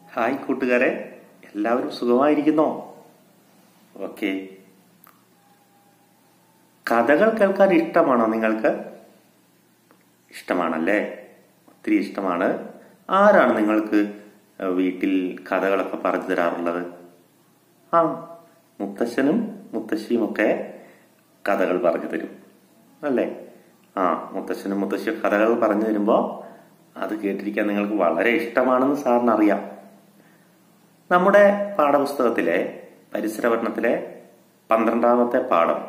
Hi കൂട്ടുകാരെ എല്ലാവരും സുഖമായിരിക്കുന്നോ okay കഥകൾ കേൾക്കാൻ ഇഷ്ടമാണോ നിങ്ങൾക്ക് ഇഷ്ടമാണല്ലേ ഒത്തിരി ഇഷ്ടമാണ് ആരാണ് നിങ്ങൾക്ക് വീട്ടിൽ കഥകളൊക്കെ പറഞ്ഞു തരാറുള്ളത് ആ മുത്തശ്ശനും മുത്തശ്ശിയും ഒക്കെ കഥകൾ പറഞ്ഞു തരും അല്ലേ ആ മുത്തശ്ശനും മുത്തശ്ശിയും കഥകൾ പറഞ്ഞു തരുമ്പോൾ അത് കേട്ടിരിക്കാൻ നിങ്ങൾക്ക് വളരെ ഇഷ്ടമാണെന്ന് സാറിന് അറിയാം നമ്മുടെ പാഠപുസ്തകത്തിലെ പരിസര പഠനത്തിലെ പന്ത്രണ്ടാമത്തെ പാഠം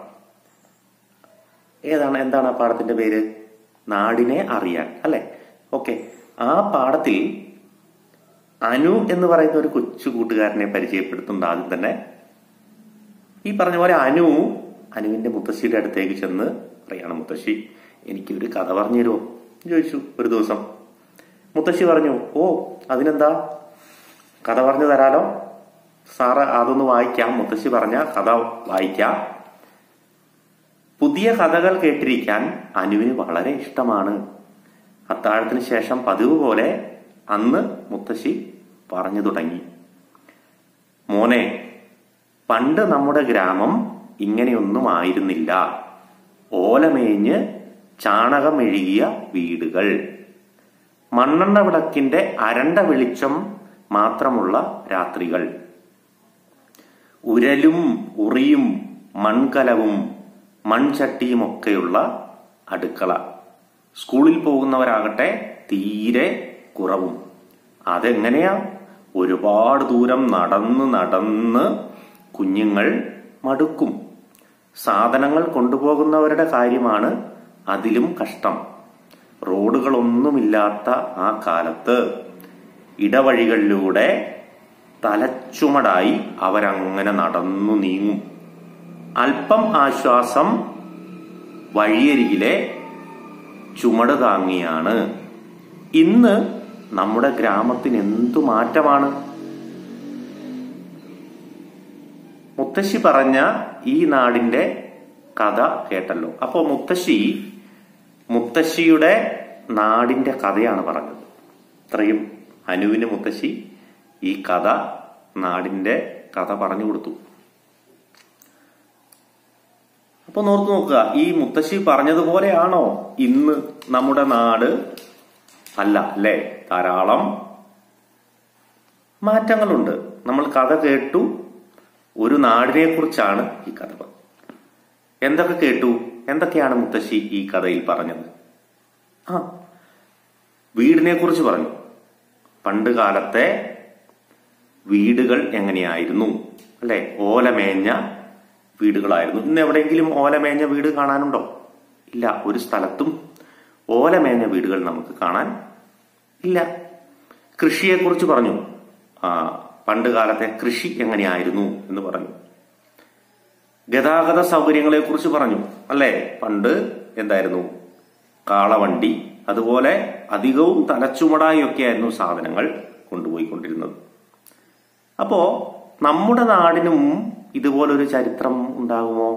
ഏതാണ് എന്താണ് ആ പാഠത്തിന്റെ പേര് നാടിനെ അറിയാൻ അല്ലെ ഓക്കെ ആ പാഠത്തിൽ അനു എന്ന് പറയുന്ന ഒരു കൊച്ചു കൂട്ടുകാരനെ പരിചയപ്പെടുത്തുന്നുണ്ട് ആദ്യം തന്നെ ഈ പറഞ്ഞ പോലെ അനു അനുവിന്റെ മുത്തശ്ശിയുടെ അടുത്തേക്ക് ചെന്ന് പറയാണ് മുത്തശ്ശി എനിക്കൊരു കഥ പറഞ്ഞു തരുമോ ചോദിച്ചു ഒരു ദിവസം മുത്തശ്ശി പറഞ്ഞു ഓ അതിനെന്താ കഥ പറഞ്ഞു തരാലോ സാറ് അതൊന്ന് വായിക്കാം മുത്തശ്ശി പറഞ്ഞ കഥ വായിക്കാം പുതിയ കഥകൾ കേട്ടിരിക്കാൻ അനുവിന് വളരെ ഇഷ്ടമാണ് അത്താഴത്തിന് ശേഷം പതിവ് പോലെ അന്ന് മുത്തശ്ശി പറഞ്ഞു തുടങ്ങി മോനെ പണ്ട് നമ്മുടെ ഗ്രാമം ഇങ്ങനെയൊന്നും ആയിരുന്നില്ല ഓലമേഞ്ഞ് ചാണകം മെഴുകിയ വീടുകൾ മണ്ണെണ്ണ വിളക്കിന്റെ അരണ്ട വെളിച്ചം മാത്രമുള്ള രാത്രികൾ ഉരലും ഉറിയും മൺകലവും മൺചട്ടിയുമൊക്കെയുള്ള അടുക്കള സ്കൂളിൽ പോകുന്നവരാകട്ടെ തീരെ കുറവും അതെങ്ങനെയാ ഒരുപാട് ദൂരം നടന്ന് നടന്ന് കുഞ്ഞുങ്ങൾ മടുക്കും സാധനങ്ങൾ കൊണ്ടുപോകുന്നവരുടെ കാര്യമാണ് അതിലും കഷ്ടം റോഡുകളൊന്നുമില്ലാത്ത ആ കാലത്ത് ഇടവഴികളിലൂടെ തലച്ചുമടായി അവരങ്ങനെ നടന്നു നീങ്ങും അല്പം ആശ്വാസം വഴിയരികിലെ ചുമട് താങ്ങിയാണ് ഇന്ന് നമ്മുടെ ഗ്രാമത്തിന് എന്തു മാറ്റമാണ് മുത്തശ്ശി പറഞ്ഞ ഈ നാടിന്റെ കഥ കേട്ടല്ലോ അപ്പോ മുത്തശ്ശി മുത്തശ്ശിയുടെ നാടിന്റെ കഥയാണ് പറഞ്ഞത് ഇത്രയും അനുവിന് മുത്തശ്ശി ഈ കഥ നാടിന്റെ കഥ പറഞ്ഞു കൊടുത്തു അപ്പൊ നോർത്തു നോക്കുക ഈ മുത്തശ്ശി പറഞ്ഞതുപോലെയാണോ ഇന്ന് നമ്മുടെ നാട് അല്ല അല്ലേ ധാരാളം മാറ്റങ്ങളുണ്ട് നമ്മൾ കഥ കേട്ടു ഒരു നാടിനെ കുറിച്ചാണ് ഈ കഥ എന്തൊക്കെ കേട്ടു എന്തൊക്കെയാണ് മുത്തശ്ശി ഈ കഥയിൽ പറഞ്ഞത് ആ വീടിനെ കുറിച്ച് പറഞ്ഞു പണ്ട് കാലത്തെ വീടുകൾ എങ്ങനെയായിരുന്നു അല്ലെ ഓലമേഞ്ഞ വീടുകളായിരുന്നു ഇന്ന് എവിടെയെങ്കിലും ഓലമേഞ്ഞ വീട് കാണാനുണ്ടോ ഇല്ല ഒരു സ്ഥലത്തും ഓലമേഞ്ഞ വീടുകൾ നമുക്ക് കാണാൻ ഇല്ല കൃഷിയെക്കുറിച്ച് പറഞ്ഞു ആ പണ്ട് കാലത്തെ കൃഷി എങ്ങനെയായിരുന്നു എന്ന് പറഞ്ഞു ഗതാഗത സൗകര്യങ്ങളെ കുറിച്ച് പറഞ്ഞു അല്ലേ പണ്ട് എന്തായിരുന്നു കാളവണ്ടി അതുപോലെ അധികവും തലച്ചുമടായി ഒക്കെയായിരുന്നു സാധനങ്ങൾ കൊണ്ടുപോയിക്കൊണ്ടിരുന്നത് അപ്പോ നമ്മുടെ നാടിനും ഇതുപോലൊരു ചരിത്രം ഉണ്ടാകുമോ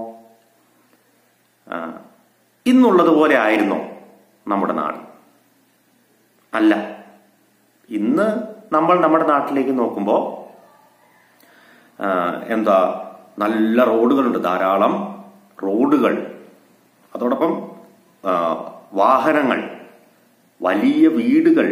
ഇന്നുള്ളതുപോലെ ആയിരുന്നോ നമ്മുടെ നാട് അല്ല ഇന്ന് നമ്മൾ നമ്മുടെ നാട്ടിലേക്ക് നോക്കുമ്പോൾ എന്താ നല്ല റോഡുകളുണ്ട് ധാരാളം റോഡുകൾ അതോടൊപ്പം വാഹനങ്ങൾ വലിയ വീടുകൾ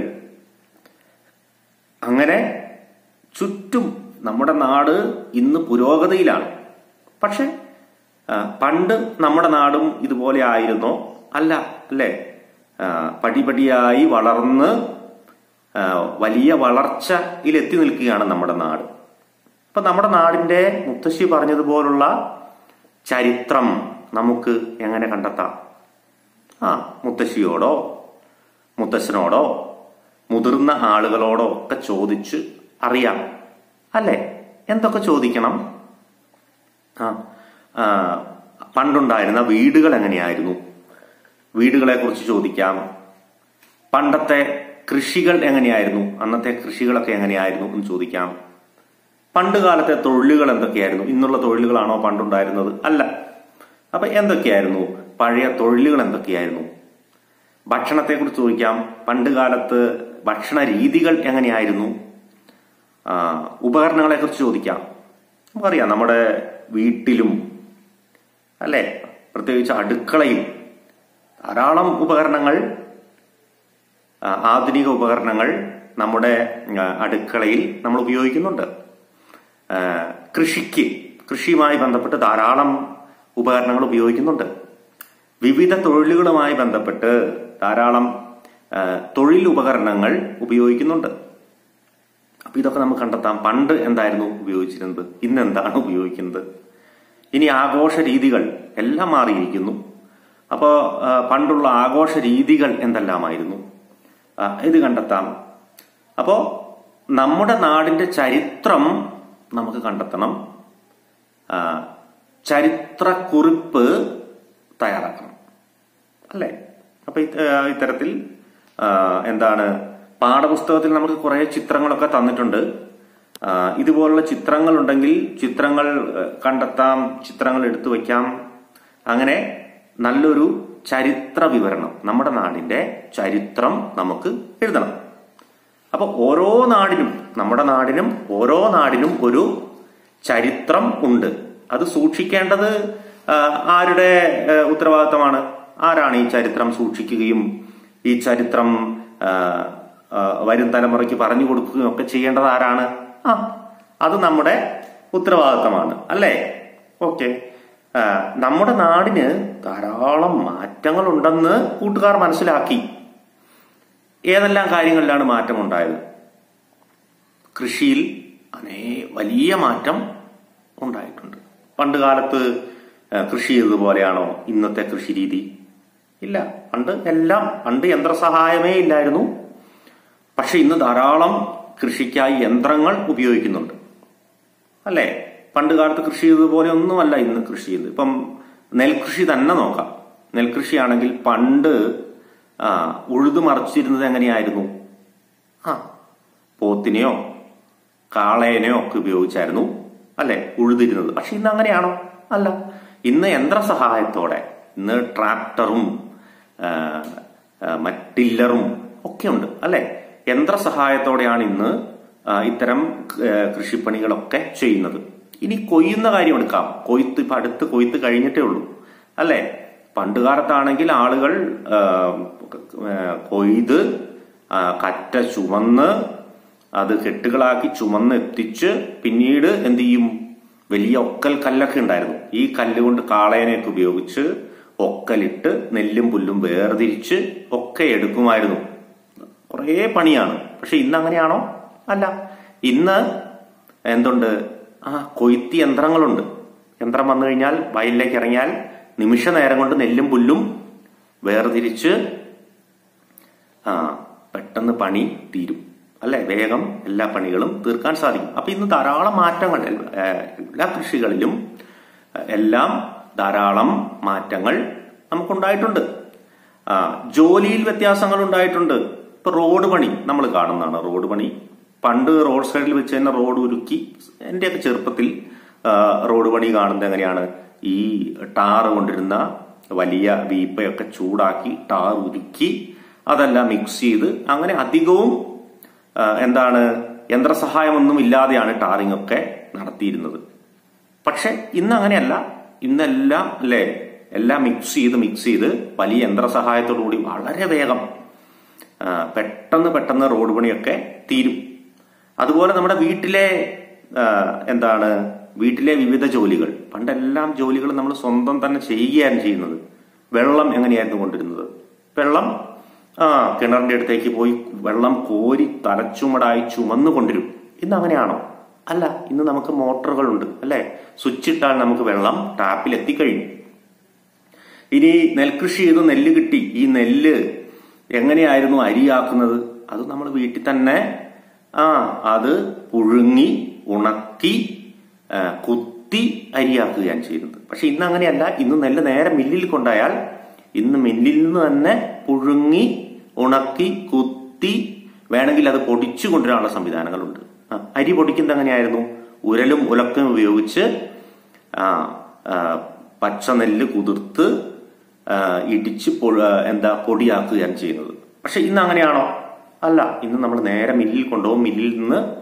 അങ്ങനെ ചുറ്റും നമ്മുടെ നാട് ഇന്ന് പുരോഗതിയിലാണ് പക്ഷെ പണ്ട് നമ്മുടെ നാടും ഇതുപോലെ ആയിരുന്നോ അല്ല അല്ലേ പടിപടിയായി വളർന്ന് വലിയ വളർച്ചയിൽ എത്തി നിൽക്കുകയാണ് നമ്മുടെ നാട് അപ്പൊ നമ്മുടെ നാടിന്റെ മുത്തശ്ശി പറഞ്ഞതുപോലുള്ള ചരിത്രം നമുക്ക് എങ്ങനെ കണ്ടെത്താം ആ മുത്തശ്ശിയോടോ മുത്തശ്ശനോടോ മുതിർന്ന ആളുകളോടോ ഒക്കെ ചോദിച്ച് അറിയാം അല്ലേ എന്തൊക്കെ ചോദിക്കണം ആ പണ്ടുണ്ടായിരുന്ന വീടുകൾ എങ്ങനെയായിരുന്നു വീടുകളെ കുറിച്ച് ചോദിക്കാം പണ്ടത്തെ കൃഷികൾ എങ്ങനെയായിരുന്നു അന്നത്തെ കൃഷികളൊക്കെ എങ്ങനെയായിരുന്നു എന്ന് ചോദിക്കാം പണ്ട് കാലത്തെ തൊഴിലുകൾ എന്തൊക്കെയായിരുന്നു ഇന്നുള്ള തൊഴിലുകളാണോ പണ്ടുണ്ടായിരുന്നത് അല്ല അപ്പൊ എന്തൊക്കെയായിരുന്നു പഴയ തൊഴിലുകൾ എന്തൊക്കെയായിരുന്നു ഭക്ഷണത്തെക്കുറിച്ച് ചോദിക്കാം പണ്ട് കാലത്ത് ഭക്ഷണ രീതികൾ എങ്ങനെയായിരുന്നു ആ, ഉപകരണങ്ങളെ കുറിച്ച് ചോദിക്കാം നമുക്കറിയാം നമ്മുടെ വീട്ടിലും അല്ലെ പ്രത്യേകിച്ച് അടുക്കളയിൽ ധാരാളം ഉപകരണങ്ങൾ ആ, ആധുനിക ഉപകരണങ്ങൾ നമ്മുടെ ആ, അടുക്കളയിൽ നമ്മൾ ഉപയോഗിക്കുന്നുണ്ട് ആ, കൃഷിക്ക് കൃഷിയുമായി ബന്ധപ്പെട്ട് ധാരാളം ഉപകരണങ്ങൾ ഉപയോഗിക്കുന്നുണ്ട് വിവിധ തൊഴിലുകളുമായി ബന്ധപ്പെട്ട് ധാരാളം ആ, തൊഴിൽ ഉപകരണങ്ങൾ ഉപയോഗിക്കുന്നുണ്ട് അപ്പൊ ഇതൊക്കെ നമുക്ക് കണ്ടെത്താം പണ്ട് എന്തായിരുന്നു ഉപയോഗിച്ചിരുന്നത് ഇന്ന് എന്താണ് ഉപയോഗിക്കുന്നത് ഇനി ആഘോഷ രീതികൾ എല്ലാം മാറിയിരിക്കുന്നു അപ്പോൾ പണ്ടുള്ള ആഘോഷ രീതികൾ എന്തെല്ലാമായിരുന്നു ആ, ഇത് കണ്ടെത്താം അപ്പോ നമ്മുടെ നാടിന്റെ ചരിത്രം നമുക്ക് കണ്ടെത്തണം ആ, ചരിത്രക്കുറിപ്പ് തയ്യാറാക്കണം അല്ലേ അപ്പൊ ഇത്, ആ, ഇത്തരത്തിൽ ആ, എന്താണ് പാഠപുസ്തകത്തിൽ നമുക്ക് കുറെ ചിത്രങ്ങളൊക്കെ തന്നിട്ടുണ്ട് ആ, ഇതുപോലുള്ള ചിത്രങ്ങൾ ഉണ്ടെങ്കിൽ ചിത്രങ്ങൾ ആ, കണ്ടെത്താം ചിത്രങ്ങൾ എടുത്തു വയ്ക്കാം അങ്ങനെ നല്ലൊരു ചരിത്ര വിവരണം നമ്മുടെ നാടിന്റെ ചരിത്രം നമുക്ക് എഴുതണം അപ്പൊ ഓരോ നാടിനും നമ്മുടെ നാടിനും ഓരോ നാടിനും ഒരു ചരിത്രം ഉണ്ട് അത് സൂക്ഷിക്കേണ്ടത് ആ, ആരുടെ ആ, ഉത്തരവാദിത്തമാണ് ആരാണ് ഈ ചരിത്രം സൂക്ഷിക്കുകയും ഈ ചരിത്രം ആ, ആ, വരും തലമുറയ്ക്ക് പറഞ്ഞു കൊടുക്കുകയും ഒക്കെ ചെയ്യേണ്ടത് ആരാണ് ആ അത് നമ്മുടെ ഉത്തരവാദിത്തമാണ് അല്ലേ ഓക്കെ നമ്മുടെ നാടിന് ധാരാളം മാറ്റങ്ങളുണ്ടെന്ന് കൂട്ടുകാർ മനസ്സിലാക്കി ഏതെല്ലാം കാര്യങ്ങളിലാണ് മാറ്റം ഉണ്ടായത് കൃഷിയിൽ അനേ വലിയ മാറ്റം ഉണ്ടായിട്ടുണ്ട് പണ്ട് കാലത്ത് ആ, കൃഷി ചെയ്തതുപോലെയാണോ ഇന്നത്തെ കൃഷി രീതി ഇല്ല പണ്ട് എല്ലാം പണ്ട് യന്ത്രസഹായമേ ഇല്ലായിരുന്നു പക്ഷെ ഇന്ന് ധാരാളം കൃഷിക്കായി യന്ത്രങ്ങൾ ഉപയോഗിക്കുന്നുണ്ട് അല്ലേ പണ്ട് കാലത്ത് കൃഷി ചെയ്തതുപോലെ ഒന്നുമല്ല ഇന്ന് കൃഷി ചെയ്ത് ഇപ്പം നെൽകൃഷി തന്നെ നോക്കാം നെൽകൃഷിയാണെങ്കിൽ പണ്ട് ആ ഉഴുതു മറിച്ചിരുന്നത് എങ്ങനെയായിരുന്നു ആ പോത്തിനെയോ കാളേനെയോ ഒക്കെ ഉപയോഗിച്ചായിരുന്നു അല്ലെ ഉഴുതിരുന്നത് പക്ഷെ ഇന്ന് അങ്ങനെയാണോ അല്ല ഇന്ന് യന്ത്രസഹായത്തോടെ ഇന്ന് ട്രാക്ടറും ആ, ആ, മറ്റില്ലറും ഒക്കെ ഉണ്ട് അല്ലെ യന്ത്രസഹായത്തോടെയാണ് ഇന്ന് ആ, ഇത്തരം ആ, കൃഷിപ്പണികളൊക്കെ ചെയ്യുന്നത് ഇനി കൊയ്യുന്ന കാര്യം എടുക്കാം കൊയ്ത്ത് ഇപ്പൊ അടുത്ത് കൊയ്ത്ത് കഴിഞ്ഞിട്ടേ ഉള്ളൂ അല്ലെ പണ്ടുകാലത്താണെങ്കിൽ ആളുകൾ ആ, ആ, കൊയ്ത് ആ, കറ്റ ചുമന്ന് അത് കെട്ടുകളാക്കി ചുമന്ന് എത്തിച്ച് പിന്നീട് എന്ത് ചെയ്യും വലിയ ഒക്കൽ കല്ലൊക്കെ ഉണ്ടായിരുന്നു ഈ കല്ല് കൊണ്ട് കാളയനെയൊക്കെ ഉപയോഗിച്ച് ഒക്കലിട്ട് നെല്ലും പുല്ലും വേർതിരിച്ച് ഒക്കെ എടുക്കുമായിരുന്നു കുറേ പണിയാണ് പക്ഷെ ഇന്ന് അങ്ങനെയാണോ അല്ല ഇന്ന് എന്തുണ്ട് ആ കൊയ്ത്ത് യന്ത്രങ്ങളുണ്ട് യന്ത്രം വന്നു കഴിഞ്ഞാൽ വയലിലേക്ക് ഇറങ്ങിയാൽ നിമിഷ നേരം കൊണ്ട് നെല്ലും പുല്ലും വേർതിരിച്ച് ആ പെട്ടെന്ന് പണി തീരും അല്ലെ വേഗം എല്ലാ പണികളും തീർക്കാൻ സാധിക്കും അപ്പൊ ഇന്ന് ധാരാളം മാറ്റങ്ങൾ ഏഹ്, എല്ലാ കൃഷികളിലും ഏഹ്, എല്ലാം ധാരാളം മാറ്റങ്ങൾ നമുക്കുണ്ടായിട്ടുണ്ട് ആ ജോലിയിൽ വ്യത്യാസങ്ങൾ ഉണ്ടായിട്ടുണ്ട് ഇപ്പൊ റോഡ് പണി നമ്മൾ കാണുന്നതാണ് റോഡ് പണി പണ്ട് റോഡ് സൈഡിൽ വെച്ച് തന്നെ റോഡ് ഉരുക്കി എന്റെയൊക്കെ ചെറുപ്പത്തിൽ ആ, റോഡ് പണി കാണുന്നത് എങ്ങനെയാണ് ഈ ടാറ് കൊണ്ടിരുന്ന വലിയ വീപ്പയൊക്കെ ചൂടാക്കി ടാർ ഉരുക്കി അതെല്ലാം മിക്സ് ചെയ്ത് അങ്ങനെ അധികവും ആ, എന്താണ് യന്ത്രസഹായമൊന്നും ഇല്ലാതെയാണ് ടാറിംഗ് ഒക്കെ നടത്തിയിരുന്നത് പക്ഷെ ഇന്ന് അങ്ങനെയല്ല ഇന്നെല്ലാം അല്ലേ എല്ലാം മിക്സ് ചെയ്ത് മിക്സ് ചെയ്ത് വലിയ യന്ത്രസഹായത്തോടു കൂടി വളരെ വേഗം ആ, പെട്ടെന്ന് പെട്ടെന്ന് റോഡ് പണിയൊക്കെ തീരും അതുപോലെ നമ്മുടെ വീട്ടിലെ ആ, എന്താണ് വീട്ടിലെ വിവിധ ജോലികൾ പണ്ടെല്ലാം ജോലികൾ നമ്മൾ സ്വന്തം തന്നെ ചെയ്യുകയാണ് ചെയ്യുന്നത് വെള്ളം എങ്ങനെയായിരുന്നു കൊണ്ടിരുന്നത് വെള്ളം ആ കിണറിന്റെ അടുത്തേക്ക് പോയി വെള്ളം കോരി തലച്ചുമടായി ചുമന്നു കൊണ്ടിരും ഇന്ന് അങ്ങനെയാണോ അല്ല ഇന്ന് നമുക്ക് മോട്ടറുകളുണ്ട് അല്ലെ സ്വിച്ച് ഇട്ടാൽ നമുക്ക് വെള്ളം ടാപ്പിൽ എത്തിക്കഴിയും ഇനി നെൽകൃഷി ചെയ്ത് നെല്ല് കിട്ടി ഈ നെല്ല് എങ്ങനെയായിരുന്നു അരിയാക്കുന്നത് അത് നമ്മൾ വീട്ടിൽ തന്നെ ആ അത് പുഴുങ്ങി ഉണക്കി ആ, കുത്തി അരിയാക്കുകയാണ് ചെയ്യുന്നത് പക്ഷെ ഇന്ന് അങ്ങനെയല്ല ഇന്ന് നെല്ല് നേരെ മില്ലിൽ കൊണ്ടായാൽ ഇന്ന് മില്ലിൽ നിന്ന് തന്നെ പുഴുങ്ങി ഉണക്കി കുത്തി വേണമെങ്കിൽ അത് പൊടിച്ചു കൊണ്ടുവരാനുള്ള സംവിധാനങ്ങളുണ്ട് ആ, അരി പൊടിക്കുന്നത് എങ്ങനെയായിരുന്നു ഉരലും ഉലക്കും ഉപയോഗിച്ച് ആ ആ, പച്ച നെല്ല് കുതിർത്ത് ആ, ഇടിച്ച് പൊ- എന്താ പൊടിയാക്കുകയാണ് ചെയ്യുന്നത് പക്ഷെ ഇന്ന് അങ്ങനെയാണോ അല്ല ഇന്ന് നമ്മൾ നേരെ മില്ലിൽ കൊണ്ടുപോകും മില്ലിൽ നിന്ന്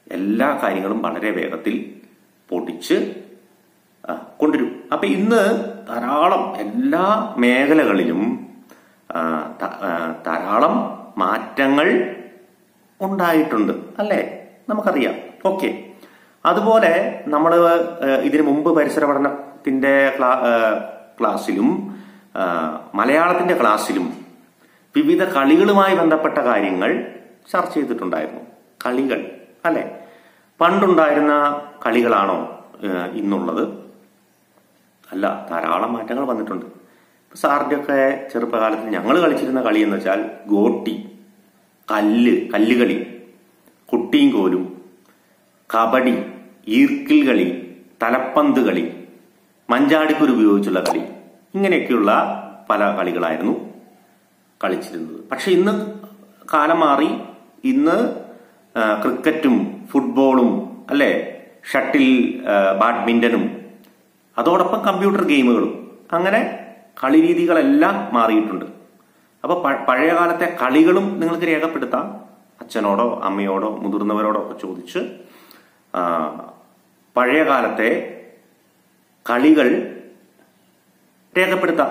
എല്ലാ കാര്യങ്ങളും വളരെ വേഗത്തിൽ പൊടിച്ച് ആ, കൊണ്ടുവരും അപ്പൊ ഇന്ന് ധാരാളം എല്ലാ മേഖലകളിലും ആ, ധ- ആ, ധാരാളം മാറ്റങ്ങൾ ഉണ്ടായിട്ടുണ്ട് അല്ലേ നമുക്കറിയാം ഓക്കെ അതുപോലെ നമ്മൾ ഇതിനു മുമ്പ് പരിസര പഠനത്തിന്റെ ക്ലാ- ആ, ക്ലാസ്സിലും ആ, മലയാളത്തിന്റെ ക്ലാസ്സിലും വിവിധ കളികളുമായി ബന്ധപ്പെട്ട കാര്യങ്ങൾ ചർച്ച ചെയ്തിട്ടുണ്ടായിരുന്നു കളികൾ അല്ലെ പണ്ടുണ്ടായിരുന്ന കളികളാണോ ആ, ഇന്നുള്ളത് അല്ല ധാരാളം മാറ്റങ്ങൾ വന്നിട്ടുണ്ട് ഇപ്പൊ സാറിന്റെ ഒക്കെ ചെറുപ്പകാലത്ത് ഞങ്ങൾ കളിച്ചിരുന്ന കളി എന്ന് വെച്ചാൽ ഗോട്ടി കല്ല് കല്ലുകളി കുട്ടിയും കോലും കബഡി ഈർക്കിൽ കളി തലപ്പന്ത് കളി മഞ്ചാടിക്കുരു ഉപയോഗിച്ചുള്ള കളി ഇങ്ങനെയൊക്കെയുള്ള പല കളികളായിരുന്നു കളിച്ചിരുന്നത് പക്ഷെ ഇന്ന് കാലം മാറി ഇന്ന് ആ, ക്രിക്കറ്റും ഫുട്ബോളും അല്ലെ ഷട്ടിൽ ആ, ബാഡ്മിന്റണും അതോടൊപ്പം കമ്പ്യൂട്ടർ ഗെയിമുകളും അങ്ങനെ കളി രീതികളെല്ലാം മാറിയിട്ടുണ്ട് അപ്പൊ പ- പഴയ കാലത്തെ കളികളും നിങ്ങൾക്ക് രേഖപ്പെടുത്താം അച്ഛനോടോ അമ്മയോടോ മുതിർന്നവരോടോ ഒക്കെ ചോദിച്ച് ആ, പഴയ കാലത്തെ കളികൾ രേഖപ്പെടുത്താം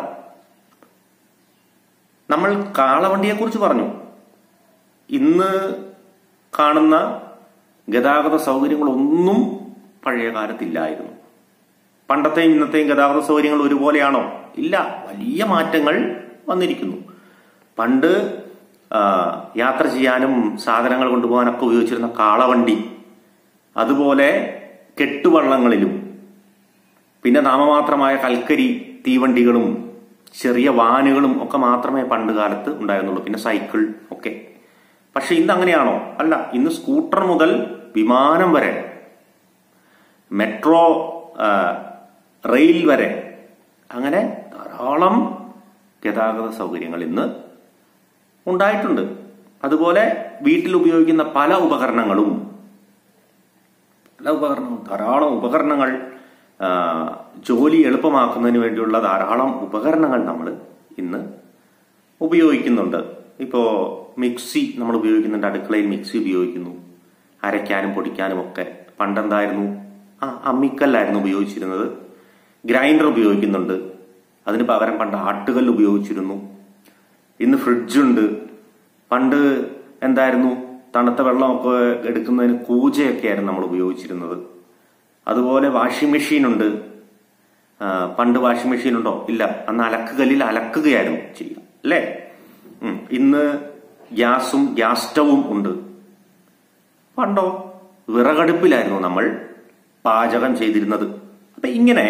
നമ്മൾ കാളവണ്ടിയെ കുറിച്ച് പറഞ്ഞു ഇന്ന് കാണുന്ന ഗതാഗത സൗകര്യങ്ങളൊന്നും പഴയ കാലത്തില്ലായിരുന്നു പണ്ടത്തെയും ഇന്നത്തെയും ഗതാഗത സൗകര്യങ്ങൾ ഒരുപോലെയാണോ ഇല്ല വലിയ മാറ്റങ്ങൾ വന്നിരിക്കുന്നു പണ്ട് ആ, യാത്ര ചെയ്യാനും സാധനങ്ങൾ കൊണ്ടുപോകാനൊക്കെ ഉപയോഗിച്ചിരുന്ന കാളവണ്ടി അതുപോലെ കെട്ടുവള്ളങ്ങളിലും പിന്നെ നാമമാത്രമായ കൽക്കരി തീവണ്ടികളും ചെറിയ വാനുകളും ഒക്കെ മാത്രമേ പണ്ട് കാലത്ത് ഉണ്ടായിരുന്നുള്ളൂ പിന്നെ സൈക്കിൾ ഒക്കെ പക്ഷെ ഇന്ന് അങ്ങനെയാണോ അല്ല ഇന്ന് സ്കൂട്ടർ മുതൽ വിമാനം വരെ മെട്രോ ആ, റെയിൽ വരെ അങ്ങനെ ധാരാളം ഗതാഗത സൗകര്യങ്ങൾ ഇന്ന് ഉണ്ടായിട്ടുണ്ട് അതുപോലെ വീട്ടിൽ ഉപയോഗിക്കുന്ന പല ഉപകരണങ്ങളും പല ഉപകരണങ്ങൾ ധാരാളം ഉപകരണങ്ങൾ ആ, ജോലി എളുപ്പമാക്കുന്നതിന് വേണ്ടിയുള്ള ധാരാളം ഉപകരണങ്ങൾ നമ്മൾ ഇന്ന് ഉപയോഗിക്കുന്നുണ്ട് ഇപ്പോ മിക്സി നമ്മൾ ഉപയോഗിക്കുന്നുണ്ട് അടുക്കളയിൽ മിക്സി ഉപയോഗിക്കുന്നു അരയ്ക്കാനും പൊടിക്കാനും ഒക്കെ പണ്ടെന്തായിരുന്നു ആ അമ്മിക്കല്ലായിരുന്നു ഉപയോഗിച്ചിരുന്നത് ഗ്രൈൻഡർ ഉപയോഗിക്കുന്നുണ്ട് അതിന് പകരം പണ്ട് ആട്ടുകല്ല് ഉപയോഗിച്ചിരുന്നു ഇന്ന് ഫ്രിഡ്ജുണ്ട് പണ്ട് എന്തായിരുന്നു തണുത്ത വെള്ളമൊക്കെ എടുക്കുന്നതിന് കൂജയൊക്കെ ആയിരുന്നു നമ്മൾ ഉപയോഗിച്ചിരുന്നത് അതുപോലെ വാഷിംഗ് മെഷീൻ ഉണ്ട് ആ, പണ്ട് വാഷിംഗ് മെഷീൻ ഉണ്ടോ ഇല്ല അന്ന് അലക്കുകല്ലിൽ അലക്കുകയായിരുന്നു ചെയ്യുക അല്ലേ ഉം. ഇന്ന് ഗ്യാസും ഗ്യാസ് സ്റ്റവും ഉണ്ട് പണ്ടോ വിറകടുപ്പിലായിരുന്നു നമ്മൾ പാചകം ചെയ്തിരുന്നത് അപ്പൊ ഇങ്ങനെ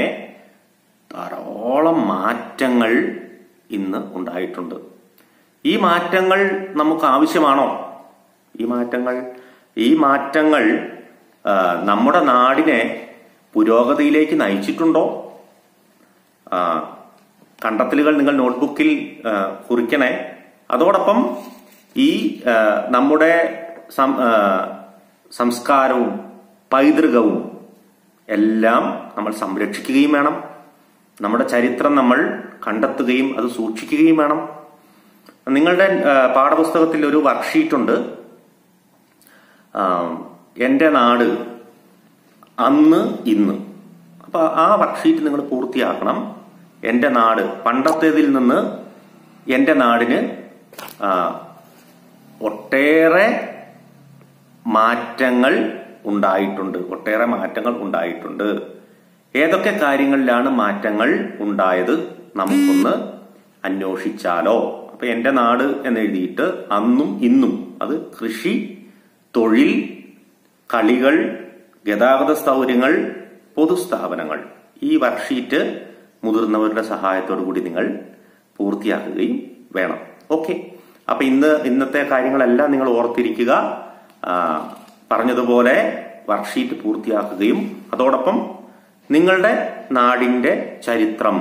ധാരാളം മാറ്റങ്ങൾ ഇന്ന് ഉണ്ടായിട്ടുണ്ട് ഈ മാറ്റങ്ങൾ നമുക്ക് ആവശ്യമാണോ ഈ മാറ്റങ്ങൾ ഈ മാറ്റങ്ങൾ ആ, നമ്മുടെ നാടിനെ പുരോഗതിയിലേക്ക് നയിച്ചിട്ടുണ്ടോ ആ, കണ്ടെത്തലുകൾ നിങ്ങൾ നോട്ട്ബുക്കിൽ ആ, കുറിക്കണേ അതോടൊപ്പം ഈ ആ, നമ്മുടെ സം- ആ, സംസ്കാരവും പൈതൃകവും എല്ലാം നമ്മൾ സംരക്ഷിക്കുകയും വേണം നമ്മുടെ ചരിത്രം നമ്മൾ കണ്ടെത്തുകയും അത് സൂക്ഷിക്കുകയും വേണം നിങ്ങളുടെ ആ, പാഠപുസ്തകത്തിൽ ഒരു വർക്ക്ഷീറ്റ് ഉണ്ട് ആ, എന്റെ നാട് അന്ന് ഇന്ന് അപ്പൊ ആ വർക്ക്ഷീറ്റ് നിങ്ങൾ പൂർത്തിയാക്കണം എന്റെ നാട് പണ്ടത്തേതിൽ നിന്ന് എന്റെ നാടിന് ആ, ഒട്ടേറെ മാറ്റങ്ങൾ ഉണ്ടായിട്ടുണ്ട് ഒട്ടേറെ മാറ്റങ്ങൾ ഉണ്ടായിട്ടുണ്ട് ഏതൊക്കെ കാര്യങ്ങളിലാണ് മാറ്റങ്ങൾ ഉണ്ടായത് നമുക്കൊന്ന് അന്വേഷിച്ചാലോ അപ്പൊ എന്റെ നാട് എന്ന് എഴുതിയിട്ട് അന്നും ഇന്നും അത് കൃഷി തൊഴിൽ കളികൾ ഗതാഗത സൗകര്യങ്ങൾ പൊതുസ്ഥാപനങ്ങൾ ഈ വർക്ക്ഷീറ്റ് മുതിർന്നവരുടെ സഹായത്തോടു കൂടി നിങ്ങൾ പൂർത്തിയാക്കുകയും വേണം ഓക്കെ അപ്പൊ ഇന്ന് ഇന്നത്തെ കാര്യങ്ങളെല്ലാം നിങ്ങൾ ഓർത്തിരിക്കുക ആ, പറഞ്ഞതുപോലെ വർക്ക്ഷീറ്റ് പൂർത്തിയാക്കുകയും അതോടൊപ്പം നിങ്ങളുടെ നാടിന്റെ ചരിത്രം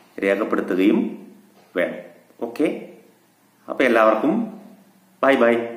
രേഖപ്പെടുത്തുകയും വേണം ഓക്കെ അപ്പൊ എല്ലാവർക്കും ബൈ ബൈ